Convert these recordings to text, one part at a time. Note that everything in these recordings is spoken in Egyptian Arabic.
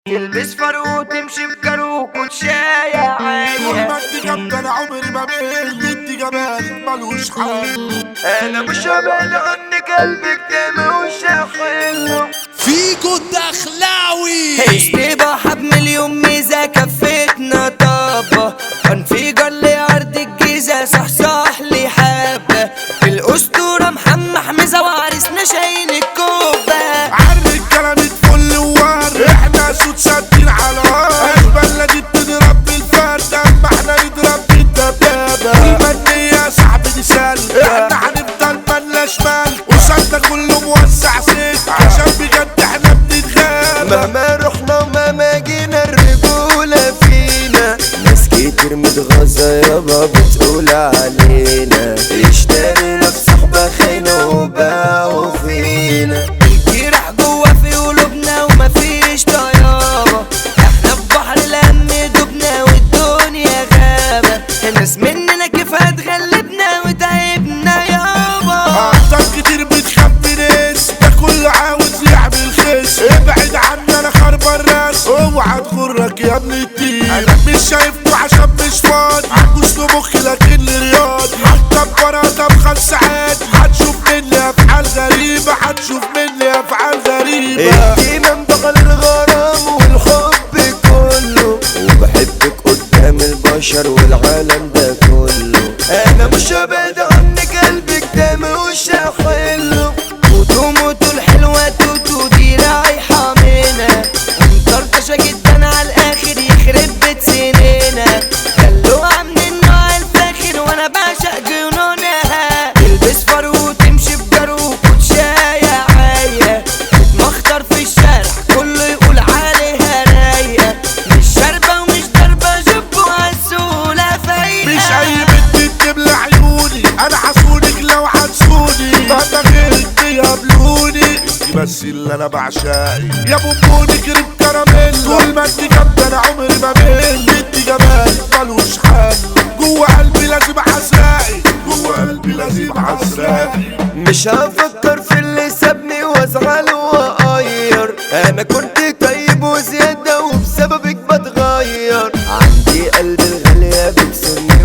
تلبس فاروق وتمشي بكاروك وتشايع طول عاية ما انت جامدة انا عمري ما مل انت جمالك ملوش حل انا مش هبعد عنك قلبك ده مش حلو فيجو الدخلاوي اشتباحة بمليون ميزة كفتنا طابة انفجر لأرض الجيزة صح صح لي حبة الأسطورة محمد حمزة وعرسنا شايل الكوبة عرك كلامك فل وور احنا سود سادين على اشبال الذي بتضرب بالفرد اما احنا نضرب بالدبابة والمنية يا صاحبي دي سل احنا هنفضل ملناش مال وصلنا كله موسع سيد عشان بجد احنا بنتغاب مهما رحنا ومهما جينا الرجولة فينا ناس كتير متغاظة يابا بتقول علينا اشترينا في صحبة خاينة وباعوا فينا الجرح جوا في قلوبنا ومفيش طيابة احنا في بحر الهم دبنا والدنيا غابة الناس مننا كيف هتغلبنا وتعبنا يابا أبطال كتير بتخبي ناس ده كله عاوز يعمل خس ابعد عني انا خرب الراس اوعى تغرك يا ابن الدين انا مش شايفكوا عشان مش فاضي عجوز في مخي لكن رياضي حتى ببراطة بخمس ساعات هتشوف مني افعال غريبة هتشوف مني افعال غريبة اهتمام بغل الغرام والحب كله وبحبك قدام البشر والعالم ده كله انا مش هبعد عنك قلبك ده مش حلو وتومته الحلوة توتو دي رايحة منها مطرطشة جدا على الاخر يخرب بيت سنينا دلوعة من النوع الفاخر وانا بعشق جنونها تلبس فاروق وتمشي بجاروك وتشايع عاية تتمخطر في الشارع كله يقول عليها رايقة مش شاربة ومش ضاربة جبوا عالسولة فايقة مش اي بنت تملى عيوني انا حصونك لو حسوني بابا غيرك بيقابلوني انتي بس اللي انا بعشقك يا بونبوني كريم كراميل طول ما انت جامده انا عمري ما مل انت جمالك ملوش حل جوه قلبي لازم احسرقك جوه قلبي لازم احسرقك مش هفكر في اللي سابني وازعل واغير انا كنت طيب وزيادة وبسببك بتغير عندي قلب الغالية بتسمي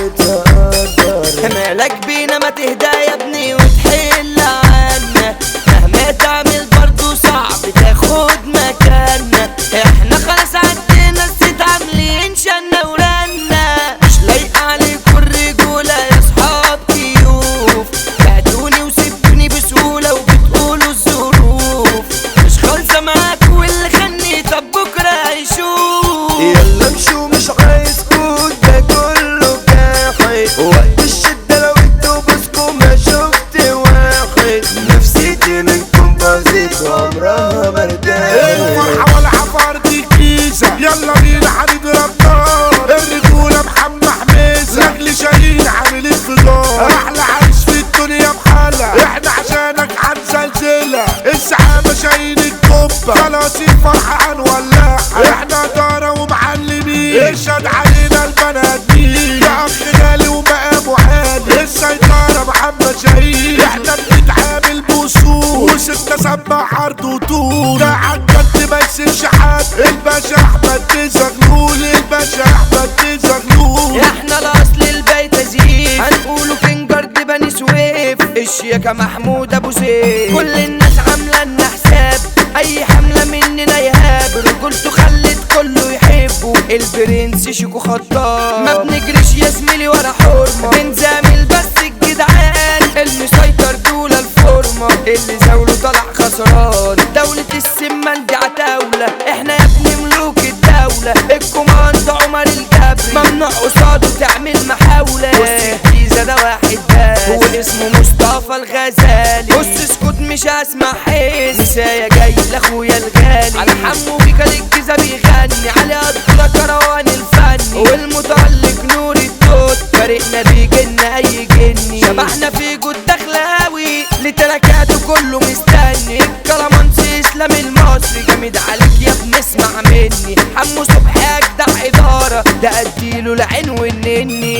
وبتقدر مالك بينا ما تهدى يا ابني وتحل عنا مهما تعمل برضو صعب تاخد مكاننا احنا خلاص عدينا الست عاملين شنا ورنا مش لايقة عليكوا الرجولة يا صحاب كيوف بعتوني وسبتوني بسهولة وبتقولوا الظروف مش خالصة معاكوا واللي خلني طب بكرة هيشوف يلا امشوا مش عايز كود ده كله جاحد وقت الشدة لو انتوا بسكوا ما شفت واحد نفسيتي منكم باظت عمرها ما ارتاحت الفرحة ولا عفار دي كيسة يلا بينا هنضرب نار الرجولة محمد حميزة لاجل شاهين عامل انفجار احلى عريس في الدنيا بحالة احنا عشانك هنزلزلها السحابة شاهين الكبة خلاص الفرحة هنولعها احنا دارة ومعلمين اشهد علينا البنات دي يا اخ غالي ومقامه عالي السيطرة محمد شاهين احنا بنتعامل بوصول وستة سبع عرض وطول ده عالجد ما يسيبش حد الباشا احمد تزغلول الباشا احمد تزغلول احنا الاصل البيت زيف هنقوله فينجر دي بني سويف الشياكة محمود ابو سيف كل الناس عاملة لنا حساب اي حملة مننا يهاب رجولته خلت كله يحبه البرنس شيكو خطاب ما بنجريش يا زميلي ورا حرمة بنزامل بس الجدعان المسيطر دول الفورمة اللي زاوله طلع خسران دولة السمان دي عتاولة احنا يا ابني ملوك الدولة الكوماند عمر الجبري ممنوع قصاده تعمل محاولة بص الجيزة ده واحد بس هو اسمه مصطفى الغزالي بص اسكت مش هسمع حس مسايا جاي لاخويا الغالي على حمو بيكا الجيزة بيغني على قدر كروان الفني والمتألق نور التوت فريقنا بيجن اي جني شبحنا في جود دخلاوي لتركاته كله مستني الكلامانس اسلام المصري جامد عليك يا ابني اسمع مني حمو صبحي اجدع اداره ده اديله العين والنني